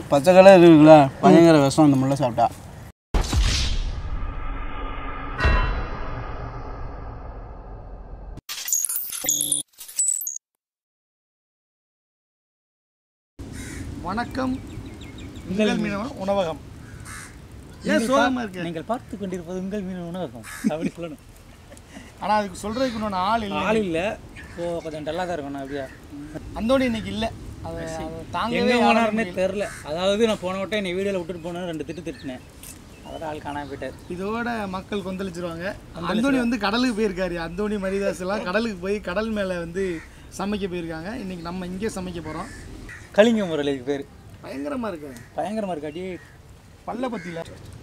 பச்சை கலர் இருக்குல்ல பயங்கர விஷம் அந்த முள்ள சாப்பிட்டா வணக்கம் உங்கள் மீனவன் உணவகம் ஏன் சோகமாக இருக்கு நீங்கள் பார்த்து கொண்டிருப்பது உங்கள் மீன் உணவகம் அப்படி சொல்லணும் ஆனால் அதுக்கு சொல்கிறதுக்கு இன்னொன்று ஆள் இல்லை ஆள் இல்லை ஸோ கொஞ்சம் டல்லாக தான் இருக்கணும் அப்படியா அந்தோணி இன்னைக்கு இல்லை அதை அதை தாங்கவே எங்கே யாராலும் போனாருன்னே முடியல. தெரில அதாவது நான் போன வட்டம் என்னை வீடியோவில் விட்டுட்டு போனேன் ரெண்டு திட்டு திட்டினேன் அதோட ஆள் காணாம போயிட்டார் இதோட மக்கள் கொந்தளிச்சிருவாங்க அந்தோணி வந்து கடலுக்கு போயிருக்காரு அந்தோணி மரிதாஸ் எல்லாம் கடலுக்கு போய் கடல் மேலே வந்து சமைக்க போயிருக்காங்க இன்னைக்கு நம்ம இங்கே சமைக்க போகிறோம் கலிங்க முரளிக்கு பேர் பயங்கரமாக இருக்கு பயங்கரமாக இருக்கு அடி பல்ல பத்தியில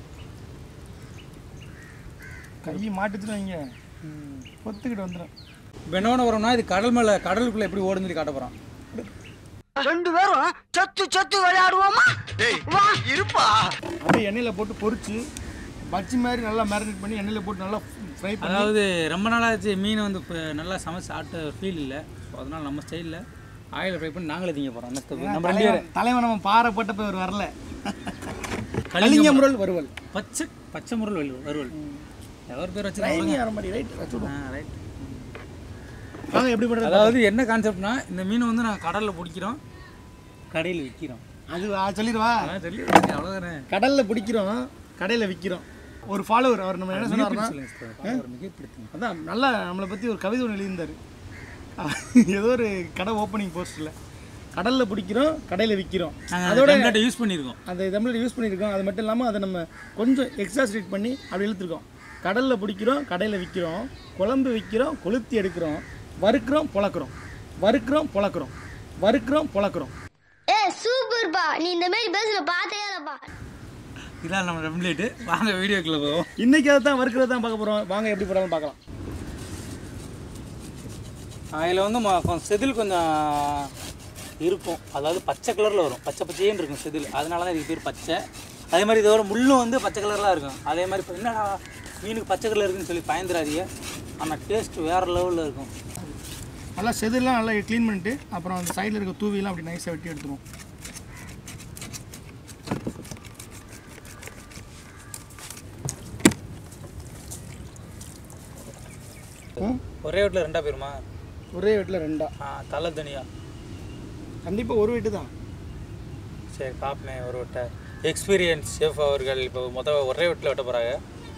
கை மாட்டுச்சுன்னு வைங்க பொத்துக்கிட்டு வந்துடும் இப்போ என்ன வரோம்னா இது கடல் மேலே கடலுக்குள்ளே எப்படி ஓடுன்னு சொல்லி காட்ட போகிறோம் ரெண்டு பேரும் சத்து சத்து விளையாடுவோமா வா இருப்பா அப்படியே எண்ணெயில் போட்டு பொரிச்சு பச்சி மாதிரி நல்லா மேரினேட் பண்ணி எண்ணெயில் போட்டு நல்லா ஃப்ரை பண்ணி அதாவது ரொம்ப நாளாச்சு மீனை வந்து இப்போ நல்லா சமைச்சு சாப்பிட்ட ஃபீல் இல்லை ஸோ அதனால் நம்ம ஸ்டைலில் ஆயில் ஃப்ரை பண்ணி நாங்களே திங்க போகிறோம் நெக்ஸ்ட் நம்ம ரெண்டு பேரும் தலைவன் தலைவன் நம்ம பாறைப்பட்டப்ப இவர் வரல கலிங்க முரல் வறுவல் பச்சை பச்சை முரல் வறுவல் வறுவல் எவர் பேர் ரைனி வச்சு வர மாதிரி ரைட் வச்சுடுவோம் ரைட் வாங்க எப்படி பண்ணுறது அதாவது என்ன கான்செப்ட்னா இந்த மீனை வந்து நாங்கள் கடலில் பிடிக்கிறோம் கடையில் விற்கிறோம் அது ஆ, சொல்லிடுவா அதான் சொல்லி அவ்வளோதானே கடலில் பிடிக்கிறோம் கடையில் விற்கிறோம் ஒரு ஃபாலோவர் அவர் நம்ம என்ன சொன்னார்னா ஒரு மிகப்படுத்துங்க அதான் நல்லா நம்மளை பற்றி ஒரு கவிதை ஒன்று எழுதியிருந்தார் ஏதோ ஒரு கடை ஓப்பனிங் போஸ்ட்டில் கடலில் பிடிக்கிறோம் கடையில் விற்கிறோம் அதோட டெம்ப்ளேட்டை யூஸ் பண்ணியிருக்கோம் அந்த தமிழில் யூஸ் பண்ணியிருக்கோம் அது மட்டும் இல்லாமல் அதை நம்ம கொஞ்சம் எக்ஸாஸ்ட்ரேட் பண்ணி அப்படி இழுத்துருக்கோம் கடலில் பிடிக்கிறோம் கடையில் விற்கிறோம் குழம்பு விற்கிறோம் கொளுத்தி எடுக்கிறோம் வறுக்கிறோம் பொளக்குறோம் வறுக்கிறோம் பொளக்குறோம் வறுக்கிறோம் பொளக்குறோம் ஏ சூப்பர்ப்பா நீ இந்த மாதிரி பேசுற பார்த்தே இல்லப்பா இதான் நம்ம டெம்ப்ளேட்டு வாங்க வீடியோக்குள்ளே போவோம் இன்னைக்கு அதை தான் வறுக்கிறது தான் பார்க்க போகிறோம் வாங்க எப்படி போகிறாலும் பார்க்கலாம் அதில் வந்து ம- கொஞ்சம் செதில் கொஞ்சம் இருக்கும் அதாவது பச்சை கலரில் வரும் பச்சை பச்சைன்னு இருக்கும் செதில் அதனால தான் இதுக்கு பேர் பச்சை அதே மாதிரி இதோட முள்ளும் வந்து பச்சை கலர்லாம் இருக்கும் அதே மாதிரி இப்போ என்னடா மீனுக்கு பச்சை கலர் இருக்குன்னு சொல்லி பயந்துடாதீங்க ஆனால் டேஸ்ட் வேறு லெவலில் இருக்கும் நல்லா செதுலாம் நல்லா க்ளீன் பண்ணிட்டு அப்புறம் அந்த சைடில் இருக்க தூவிலாம் அப்படி நைஸாக வெட்டி எடுத்துருவோம் ம், ஒரே வீட்டில் ரெண்டா பேருமா ஒரே வீட்டில் ரெண்டா ஆ தலை தனியா கண்டிப்பாக ஒரு வீட்டு தான் சரி காப்பினே ஒரு வட்டை எக்ஸ்பீரியன்ஸ் ஷெஃப் அவர்கள் இப்போ மொத்த ஒரே வீட்டில் வெட்ட போகிறாங்க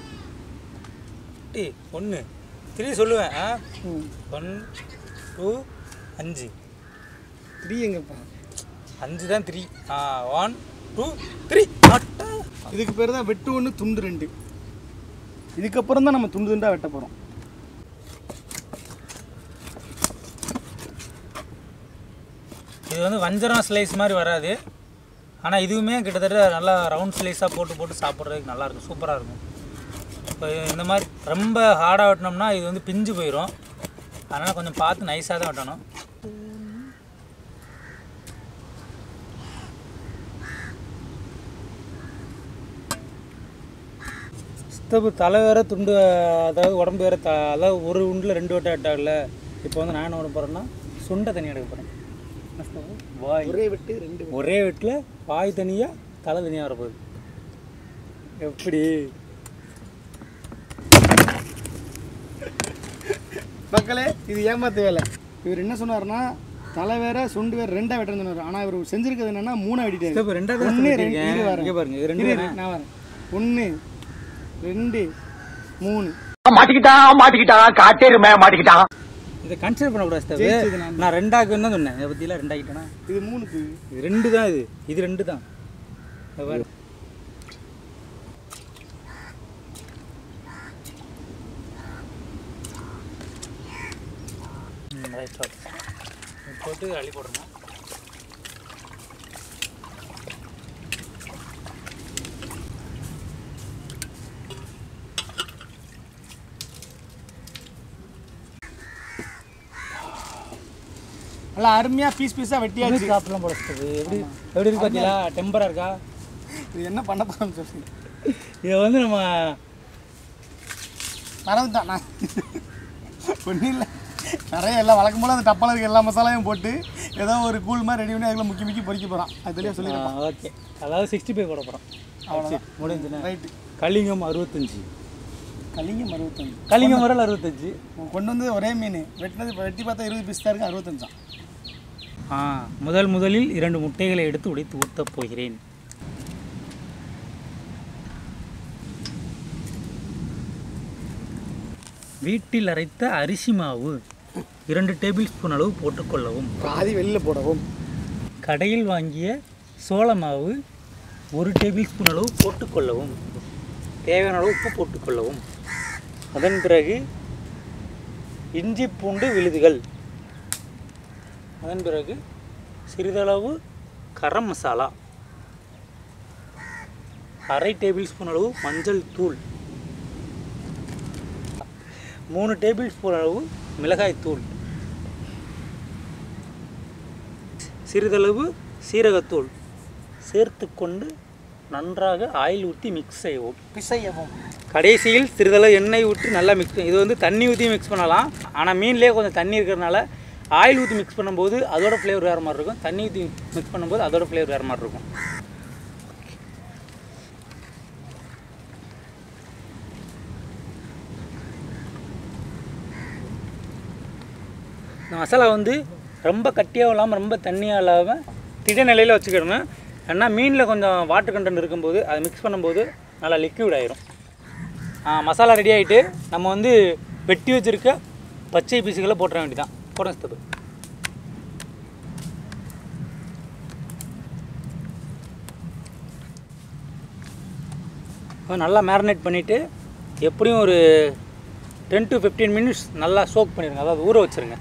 டி ஒன்று த்ரீ சொல்லுவேன் ஆ ஒன் டூ அஞ்சு த்ரீ எங்கப்பா அஞ்சு தான் த்ரீ ஆ ஒன் டூ த்ரீ இதுக்கு பேர் தான் வெட்டு ஒன்று துண்டு ரெண்டு இதுக்கப்புறம் தான் நம்ம துண்டு துண்டாக வெட்ட போகிறோம் இது வந்து வஞ்சரம் ஸ்லைஸ் மாதிரி வராது ஆனால் இதுவுமே கிட்டத்தட்ட நல்லா ரவுண்ட் ஸ்லைஸாக போட்டு போட்டு சாப்பிட்றதுக்கு நல்லா இருக்கும் சூப்பராக இருக்கும் இப்போ இந்த மாதிரி ரொம்ப ஹார்டாக வெட்டினோம்னா இது வந்து பிஞ்சு போயிடும் அதனால் கொஞ்சம் பார்த்து நைஸாக தான் வெட்டணும் சித்தப்பு தலை வேற துண்டு அதாவது உடம்பு வேற த அதாவது ஒரு உண்டில் ரெண்டு வட்டம் வெட்டாகல இப்போ வந்து நான் என்ன பண்ண போகிறேன்னா சுண்டை தண்ணி எடுக்க போகிறேன் வாய் ஒரே வெட்டு ரெண்டு ஒரே வீட்டில் வாய் தனியாக தலை தனியாக வரப்போகுது எப்படி மக்களே இது ஏமாத்து வேலை இவர் என்ன சொன்னார்னா தலை வேற சுண்டு வேற ரெண்டா வெட்டுறேன்னு சொன்னார் ஆனால் இவர் செஞ்சிருக்கிறது என்னன்னா மூணா வெட்டிட்டாரு இப்போ ரெண்டாவது ஒன்று வெட்டிருக்கேன். ரெண்டு இரு வரேன். இங்க பாருங்க, இது ரெண்டு இரு, தானே? இரு, நான் வரேன் ஒன்று ரெண்டு மூணு மாட்டிக்கிட்டான் மாட்டிக்கிட்டான் காட்டேருமே மாட்டிக்கிட்டான் இதை கன்சிடர் பண்ணக்கூடாது சித்தப்பு. ஜெயிச்சது நான் நான் ரெண்டாக்குன்னு தான் சொன்னேன் இதை பற்றிலாம் ரெண்டாக்கிட்டேனா இது மூணுக்கு இது ரெண்டு தான் இது இது ரெண்டு தான் இதை பாரு. ம், right, right. இது போட்டு அள்ளி போடணும் நல்லா அருமையாக பீஸ் பீஸாக வெட்டியாச்சு சாப்பிடலாம் போட சித்தப்பு. எப்படி எப்படி இருக்கு பார்த்தீங்களா டெம்பராக இருக்கா இது என்ன பண்ண போகிறோம்னு சொல்லி இதை வந்து நம்ம மறந்துட்டான் நான் ஒன்றும் இல்லை நிறைய எல்லாம் வழக்கம் போல் அந்த டப்பால இருக்க எல்லா மசாலாவையும் போட்டு ஏதோ ஒரு கூழ் மாதிரி ரெடி பண்ணி அதில் முக்கி முக்கி பொறிக்க போகிறான் அது தெளிவாக சொல்லிடுறான் ஓகே அதாவது சிக்ஸ்டி ஃபைவ் போட போகிறோம் அவ்வளோதான் முடிஞ்சுண்ணே ரைட்டு கலிங்கம் அறுபத்தஞ்சு கலிங்கம் அறுபத்தஞ்சு கலிங்கம் வரல் அறுபத்தஞ்சு கொண்டு வந்து ஒரே மீன் வெட்டினது இப்போ வெட்டி பார்த்தா இருபது பீஸ் தான் இருக்குது அறுபத்தஞ்சான் ஆ முதல் முதலில் இரண்டு முட்டைகளை எடுத்து உடைத்து ஊற்றப் போகிறேன் வீட்டில் அரைத்த அரிசி மாவு இரண்டு டேபிள் ஸ்பூன் அளவு போட்டுக்கொள்ளவும் பாதி வெளியில் போடவும் கடையில் வாங்கிய சோள மாவு ஒரு டேபிள் ஸ்பூன் அளவு போட்டுக்கொள்ளவும் தேவையான அளவு உப்பு போட்டுக்கொள்ளவும் அதன் பிறகு இஞ்சி பூண்டு விழுதுகள் அதன் பிறகு சிறிதளவு கரம் மசாலா அரை டேபிள் ஸ்பூன் அளவு மஞ்சள் தூள் மூணு டேபிள் ஸ்பூன் அளவு மிளகாய் தூள் சிறிதளவு சீரகத்தூள் சேர்த்து கொண்டு நன்றாக ஆயில் ஊற்றி மிக்ஸ் செய்வோம் பிசையவும் கடைசியில் சிறிதளவு எண்ணெய் ஊற்றி நல்லா மிக்ஸ் இது வந்து தண்ணி ஊற்றி மிக்ஸ் பண்ணலாம் ஆனால் மீன்லேயே கொஞ்சம் தண்ணி இருக்கிறதுனால ஆயில் ஊற்றி மிக்ஸ் பண்ணும்போது அதோட ஃப்ளேவர் வேறு மாதிரி இருக்கும் தண்ணி ஊற்றி மிக்ஸ் பண்ணும்போது அதோட ஃப்ளேவர் வேறு மாதிரி இருக்கும் இந்த மசாலா வந்து ரொம்ப கட்டியாகவும் இல்லாமல் ரொம்ப தண்ணியாக இல்லாமல் திட நிலையில் வச்சுக்கிடணும் ஏன்னா மீனில் கொஞ்சம் வாட்டர் கண்டென்ட் இருக்கும்போது அதை மிக்ஸ் பண்ணும்போது நல்லா லிக்விட் ஆயிரும் ஆ, மசாலா ரெடி ஆகிட்டு நம்ம வந்து வெட்டி வச்சுருக்க பச்சை பீஸுகளை போட்டுற வேண்டியதான் போடுங்க ஸ்டெப்பு நல்லா மேரினேட் பண்ணிவிட்டு எப்படியும் ஒரு டென் டு ஃபிஃப்டீன் மினிட்ஸ் நல்லா சோக் பண்ணிடுங்க அதாவது ஊற வச்சுருங்க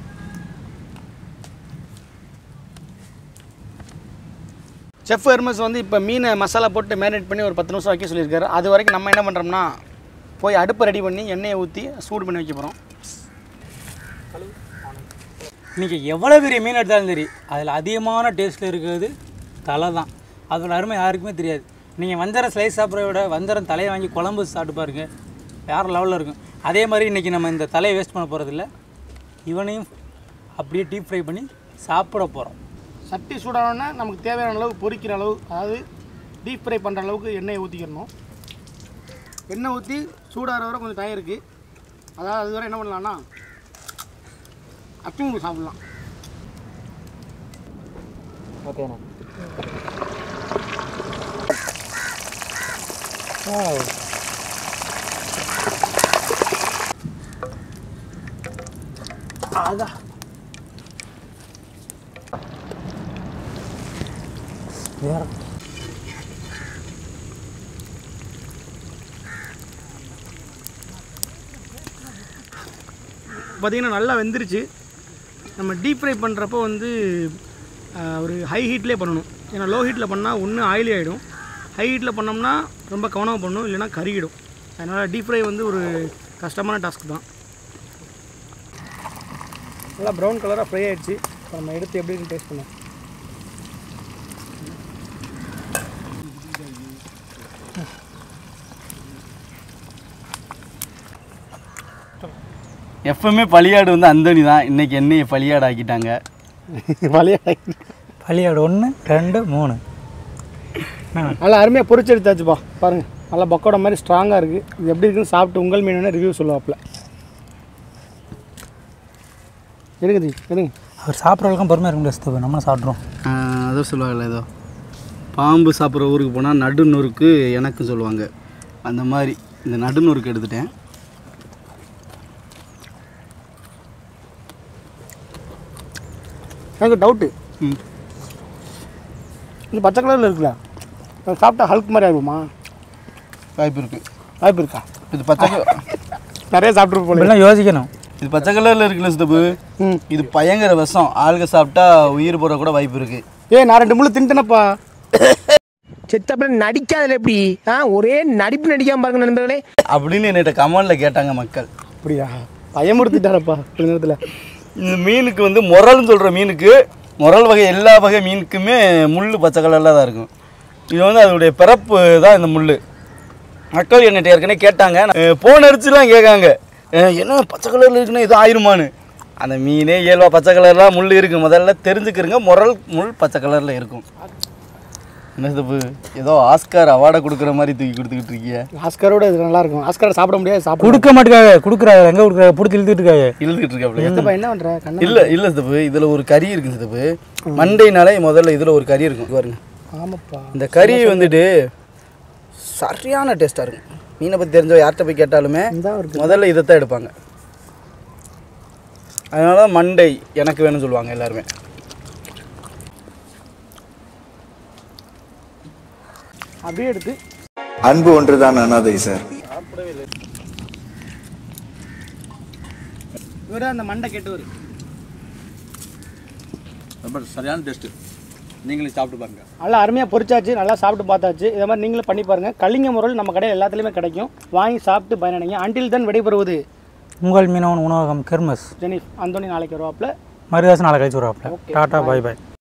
செஃப் ஹெர்மஸ் வந்து இப்போ மீனை மசாலா போட்டு மேரினேட் பண்ணி ஒரு பத்து நிமிஷம் வைக்க சொல்லியிருக்காரு அது வரைக்கும் நம்ம என்ன பண்ணுறோம்னா போய் அடுப்பை ரெடி பண்ணி எண்ணெயை ஊற்றி சூடு பண்ணி வைக்க போகிறோம் நீங்கள் எவ்வளோ பெரிய மீன் எடுத்தாலும் சரி அதில் அதிகமான டேஸ்ட்டில் இருக்கிறது தலை தான் அதோட அருமை யாருக்குமே தெரியாது நீங்கள் வஞ்சரம் ஸ்லைஸ் சாப்பிட்றத விட வஞ்சரம் தலையை வாங்கி குழம்பு சாப்பிட்டு பாருங்க வேறு லெவலில் இருக்கும் அதே மாதிரி இன்றைக்கி நம்ம இந்த தலையை வேஸ்ட் பண்ண போகிறதில்ல இவனையும் அப்படியே டீப் ஃப்ரை பண்ணி சாப்பிட போகிறோம் சட்டி சூடானோன்னா நமக்கு தேவையான அளவு பொரிக்கிற அளவு அதாவது டீப் ஃப்ரை பண்ணுற அளவுக்கு எண்ணெயை ஊற்றிக்கிறணும் எண்ணெய் ஊற்றி சூடாகிற வரை கொஞ்சம் டைம் இருக்குது அதாவது அது வரை என்ன பண்ணலாம்னா அப்பிங் சாப்பிட்லாம் ஓகேண்ணா அதான் வேறு பார்த்திங்கன்னா நல்லா வெந்துருச்சு நம்ம டீப் ஃப்ரை பண்ணுறப்போ வந்து ஆஹ், ஒரு ஹை ஹீட்லேயே பண்ணணும் ஏன்னா லோ ஹீட்டில் பண்ணால் ஒன்று ஆயிலி ஆகிடும் ஹை ஹீட்டில் பண்ணோம்னா ரொம்ப கவனமாக பண்ணணும் இல்லைன்னா கருகிடும் அதனால் டீப் ஃப்ரை வந்து ஒரு கஷ்டமான டாஸ்க் தான் நல்லா ப்ரௌன் கலராக ஃப்ரை ஆயிடுச்சு இப்போ நம்ம எடுத்து எப்படி டேஸ்ட் பண்ணோம் எப்பவுமே பலியாடு வந்து அந்தோனி தான் இன்னைக்கு என்னையை பலியாடு ஆக்கிட்டாங்க வலையாக பள்ளியாடு ஒன்று ரெண்டு மூணு நல்லா அருமையாக பொரிச்சு எடுத்தாச்சுப்பா பாருங்கள் நல்லா பக்கோடா மாதிரி ஸ்ட்ராங்காக இருக்குது இது எப்படி இருக்குன்னு சாப்பிட்டு உங்கள் மீன் ரிவ்யூ சொல்லுவாப்பில் எடுங்க ஜி எடுங்க அவர் சாப்பிட்றவங்களுக்கும் பொறுமையாக இருக்க முடியாது நம்மளும் சாப்பிட்றோம் அதோ சொல்லுவாங்கல்ல ஏதோ பாம்பு சாப்பிட்ற ஊருக்கு போனால் நடுநொறுக்கு எனக்கும் சொல்லுவாங்க அந்த மாதிரி இந்த நடுநொறுக்கு எடுத்துட்டேன் எனக்கு டவுட்டு ம். இது பச்சை கலரில் இருக்குல்ல அது சாப்பிட்டா ஹல்க் மாதிரி ஆகுமா வாய்ப்பு இருக்குது வாய்ப்பு இருக்கா இது பச்சை க- நிறைய சாப்பிட்ருப்போம் போல இப்படிலாம் யோசிக்கணும் இது பச்சை கலரில் இருக்குல்ல சித்தப்பு ம் இது பயங்கர விஷம் ஆளுக சாப்பிட்டா உயிர் போகிற கூட வாய்ப்பு இருக்குது ஏய் நான் ரெண்டு முள்ளு தின்ட்டேனப்பா செத்தப்பட நடிக்காதல எப்படி ஆ ஒரே நடிப்பு நடிக்காம பாருங்க நண்பர்களே அப்படின்னு என்கிட்ட கமெண்டில் கேட்டாங்க மக்கள் அப்படியா பயமுறுத்திட்டாரப்பா கொஞ்ச நேரத்தில் இந்த மீனுக்கு வந்து முரல்னு சொல்கிற மீனுக்கு முரல் வகை எல்லா வகை மீனுக்குமே முள் பச்சை கலரில் தான் இருக்கும் இது வந்து அதோடைய பிறப்பு தான் இந்த முள் மக்கள் என்கிட்ட ஏற்கனவே கேட்டாங்க போன் அடிச்சுலாம் கேட்காங்க அஹ் என்ன பச்சை கலரில் இருக்குன்னா இது ஆயிருமான்னு அந்த மீனே இயல்பா பச்சை கலர்லாம் முள் இருக்கு முதல்ல தெரிஞ்சுக்கிறங்க முரல் முள் பச்சை கலரில் இருக்கும் என்ன சித்தப்பு ஏதோ ஆஸ்கார் அவார்டை கொடுக்குற மாதிரி தூக்கி கொடுத்துக்கிட்டு இருக்கீங்க ஆஸ்கரோட இது நல்லா இருக்கும் ஆஸ்கரை சாப்பிட முடியாது சாப்பிட கொடுக்க மாட்டேங்காங்க கொடுக்குறாங்க எங்கே கொடுக்குறாங்க பிடிச்சி இழுத்துட்டு இருக்காங்க இழுத்துக்கிட்டு இருக்காப்ல சித்தப்பா என்ன பண்ற கண்ணு இல்ல இல்ல சித்தப்பு இதுல ஒரு கறி இருக்கு சித்தப்பு மண்டைனாலே முதல்ல இதுல ஒரு கறி இருக்கும் பாருங்க ஆமாப்பா இந்த கறி வந்துட்டு சரியான டேஸ்டா இருக்கும் மீனை பத்தி தெரிஞ்ச யார்கிட்ட போய் கேட்டாலுமே இதான் இருக்கு முதல்ல இதைத்தான் எடுப்பாங்க அதனால தான் மண்டை எனக்கு வேணும்னு சொல்லுவாங்க எல்லாருமே அப்படியே எடுத்து அன்பு ஒன்றுதான் அனாதை சார் இவரு அந்த மண்டை கெட்டவர் ரொம்ப சரியான டேஸ்ட்டு நீங்களும் சாப்பிட்டு பாருங்க நல்லா அருமையாக பொரிச்சாச்சு நல்லா சாப்பிட்டு பார்த்தாச்சு இதை மாதிரி நீங்களும் பண்ணி பாருங்கள் கலிங்க முரல் நம்ம கடையில் எல்லாத்துலேயுமே கிடைக்கும் வாங்கி சாப்பிட்டு பயனடைங்க அன்டில் தான் விடைபெறுவது உங்கள் மீனவன் உணவகம் கெர்மஸ் ஜெனிஃப் அந்தோனி நாளைக்கு வருவாப்பில் மருதாசன் நாளை கழிச்சு வருவாப்ல டாட்டா பாய் பாய்